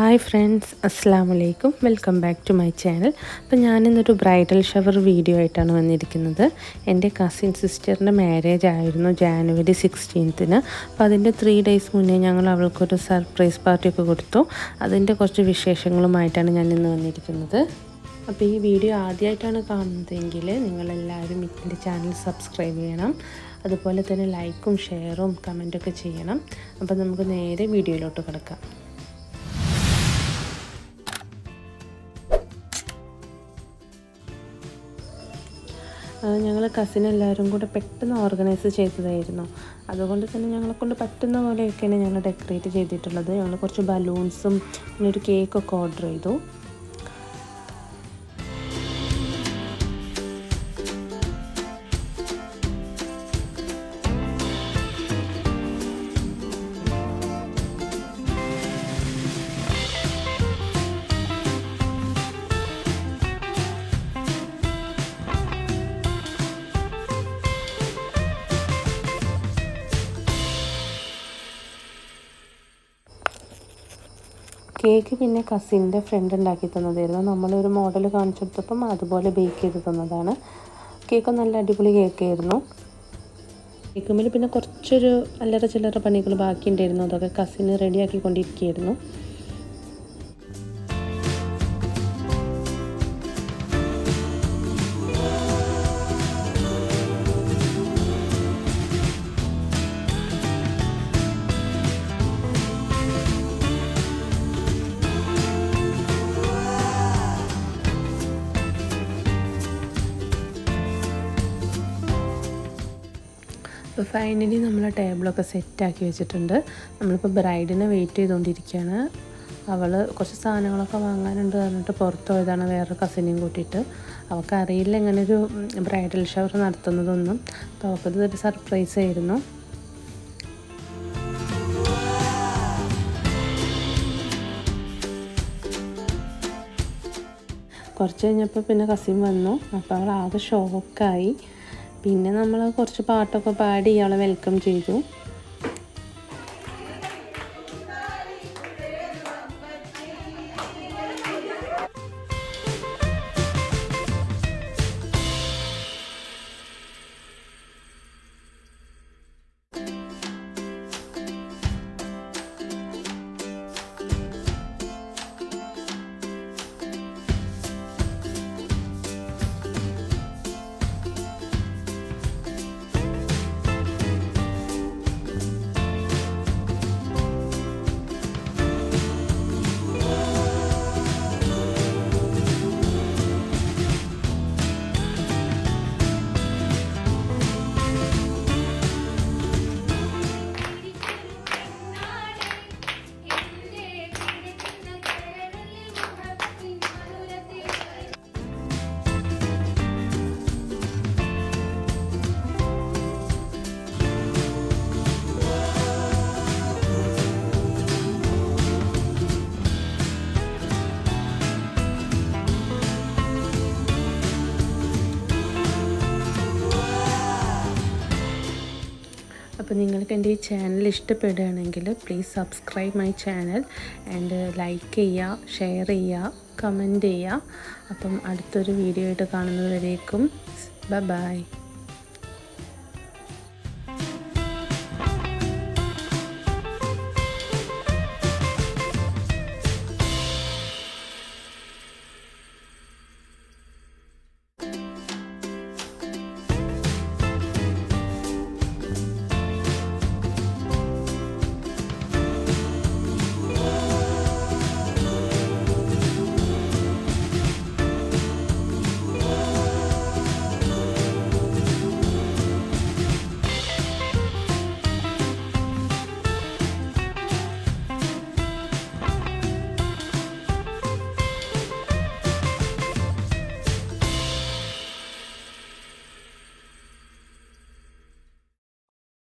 hi friends അസ്സാം വലൈക്കും welcome back to my channel അപ്പോൾ ഞാനിന്നൊരു ബ്രൈഡൽ ഷവർ വീഡിയോ ആയിട്ടാണ് വന്നിരിക്കുന്നത് എൻ്റെ കസിൻ സിസ്റ്ററിൻ്റെ മാരേജ് ആയിരുന്നു ജാനുവരി സിക്സ്റ്റീൻത്തിന് അപ്പോൾ അതിൻ്റെ ത്രീ ഡേയ്സ് മുന്നേ ഞങ്ങൾ അവൾക്കൊരു സർപ്രൈസ് പാർട്ടിയൊക്കെ കൊടുത്തു അതിൻ്റെ കുറച്ച് വിശേഷങ്ങളുമായിട്ടാണ് ഞാൻ ഇന്ന് വന്നിരിക്കുന്നത് അപ്പോൾ ഈ വീഡിയോ ആദ്യമായിട്ടാണ് കാണുന്നതെങ്കിൽ നിങ്ങളെല്ലാവരും എൻ്റെ ചാനൽ സബ്സ്ക്രൈബ് ചെയ്യണം അതുപോലെ തന്നെ ലൈക്കും ഷെയറും കമൻറ്റൊക്കെ ചെയ്യണം അപ്പോൾ നമുക്ക് നേരെ വീഡിയോയിലോട്ട് കിടക്കാം ഞങ്ങൾ കസിൻ എല്ലാവരും കൂടെ പെട്ടെന്ന് ഓർഗനൈസ് ചെയ്തതായിരുന്നു അതുകൊണ്ട് തന്നെ ഞങ്ങളെ കൊണ്ട് പറ്റുന്ന പോലെയൊക്കെയാണ് ഞങ്ങൾ ഡെക്കറേറ്റ് ചെയ്തിട്ടുള്ളത് ഞങ്ങൾ കുറച്ച് ബലൂൺസും പിന്നെ ഒരു കേക്കൊക്കെ ഓർഡർ ചെയ്തു കേക്ക് പിന്നെ കസിൻ്റെ ഫ്രണ്ട് ഉണ്ടാക്കി തന്നതായിരുന്നു നമ്മളൊരു മോഡൽ കാണിച്ചു കൊടുത്തപ്പം അതുപോലെ ബേക്ക് ചെയ്ത് തന്നതാണ് കേക്ക് നല്ല അടിപൊളി കേക്കായിരുന്നു കേക്കുമ്പിൽ പിന്നെ കുറച്ചൊരു അല്ലറ ചില്ലറ പണികൾ ബാക്കിയുണ്ടായിരുന്നു അതൊക്കെ കസിന് റെഡിയാക്കിക്കൊണ്ടിരിക്കുകയായിരുന്നു അപ്പോൾ ഫൈനലി നമ്മൾ ടേബിളൊക്കെ സെറ്റാക്കി വെച്ചിട്ടുണ്ട് നമ്മളിപ്പോൾ ബ്രൈഡിനെ വെയിറ്റ് ചെയ്തുകൊണ്ടിരിക്കുകയാണ് അവൾ കുറച്ച് സാധനങ്ങളൊക്കെ വാങ്ങാനുണ്ട് പറഞ്ഞിട്ട് പുറത്ത് പോയതാണ് വേറൊരു കസിനെയും കൂട്ടിയിട്ട് അവൾക്ക് അറിയില്ല ഇങ്ങനെ ഒരു ബ്രൈഡൽ ഷവർ നടത്തുന്നതൊന്നും അപ്പോൾ അവൾക്കത് ഒരു സർപ്രൈസ് ആയിരുന്നു കുറച്ച് കഴിഞ്ഞപ്പോൾ പിന്നെ കസിൻ വന്നു അപ്പോൾ അവൾ ആകെ ഷോക്കായി പിന്നെ നമ്മൾ കുറച്ച് പാട്ടൊക്കെ പാടി അവളെ വെൽക്കം ചെയ്തു അപ്പോൾ നിങ്ങൾക്ക് എൻ്റെ ഈ ചാനൽ ഇഷ്ടപ്പെടുകയാണെങ്കിൽ please subscribe my channel and like ചെയ്യുക ഷെയർ ചെയ്യുക കമൻറ്റ് ചെയ്യുക അപ്പം അടുത്തൊരു വീഡിയോ ആയിട്ട് കാണുന്നതുവരേക്കും ബൈ ബൈ